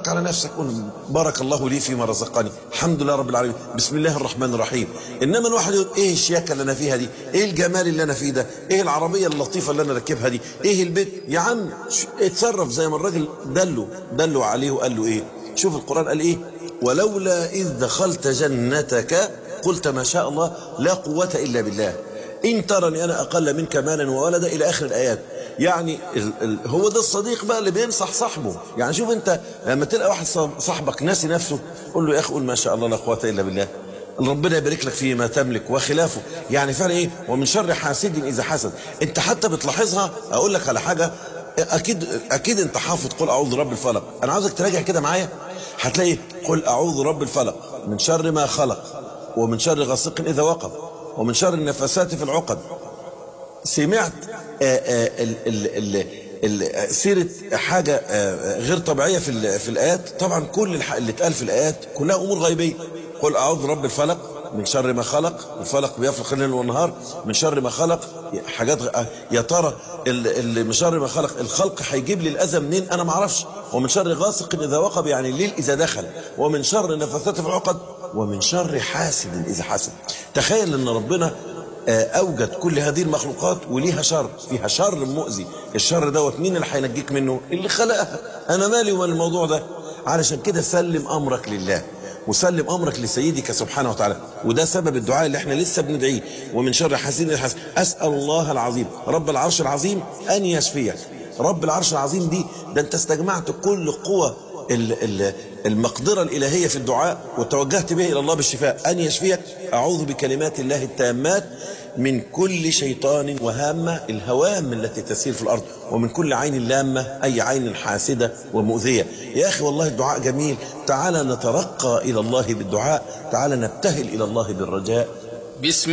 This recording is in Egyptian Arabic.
توكل على نفسك قول بارك الله لي فيما رزقني الحمد لله رب العالمين بسم الله الرحمن الرحيم انما الواحد يقول ايه الشياكه اللي انا فيها دي ايه الجمال اللي انا فيه ده ايه العربيه اللطيفه اللي انا راكبها دي ايه البيت يا عم ش- اتصرف زي ما الراجل دله دله عليه وقال له ايه شوف القران قال ايه ولولا اذ دخلت جنتك قلت ما شاء الله لا قوه الا بالله إن ترني أنا أقل منك مالا وولدا إلى آخر الآيات يعني ال ال هو ده الصديق بقى اللي بينصح صاحبه يعني شوف أنت لما تلقى واحد صاحب- صاحبك ناسي نفسه قول له يا أخي قول ما شاء الله لا قوة إلا بالله ربنا يبارك لك فيما تملك وخلافه يعني فعلا ايه ومن شر حاسد اذا حسد انت حتى بتلاحظها اقول لك على حاجه اكيد اكيد انت حافظ قل اعوذ برب الفلق انا عاوزك تراجع كده معايا هتلاقي قل اعوذ برب الفلق من شر ما خلق ومن شر غاسق اذا وقب ومن شر النفاسات في العقد سمعت آه، آه، ال- ال- ال- ال- سيرة حاجة آه، غير طبيعية في ال- في الآيات طبعا كل الح- اللي اتقال في الآيات كلها أمور غيبية قل أعوذ برب الفلق من شر ما خلق الفلق بيفلق الليل والنهار من شر ما خلق حاجات غ- آه، يا ترى ال- اللي من شر ما خلق الخلق هيجيب لي الأذى منين أنا ما اعرفش ومن شر غاسق إذا وقب يعني الليل إذا دخل ومن شر نفثات في العقد ومن شر حاسد إذا حسد تخيل أن ربنا آه، اوجد كل هذه المخلوقات وليها شر فيها شر مؤذي الشر دوت مين اللي هينجيك منه اللي خلقها انا مالي ومال الموضوع ده علشان كده سلم امرك لله وسلم امرك لسيدك سبحانه وتعالى وده سبب الدعاء اللي احنا لسه بندعيه ومن شر حاسد إذا حسد اسال الله العظيم رب العرش العظيم ان يشفيك رب العرش العظيم دي ده انت استجمعت كل قوة ال- ال- المقدرة الإلهية في الدعاء وتوجهت به إلى الله بالشفاء أن يشفيك أعوذ بكلمات الله التامات من كل شيطان وهامة الهوام التي تسير في الأرض ومن كل عين لامة أي عين حاسدة ومؤذية يا أخي والله الدعاء جميل تعال نترقى إلى الله بالدعاء تعال نبتهل إلى الله بالرجاء بسم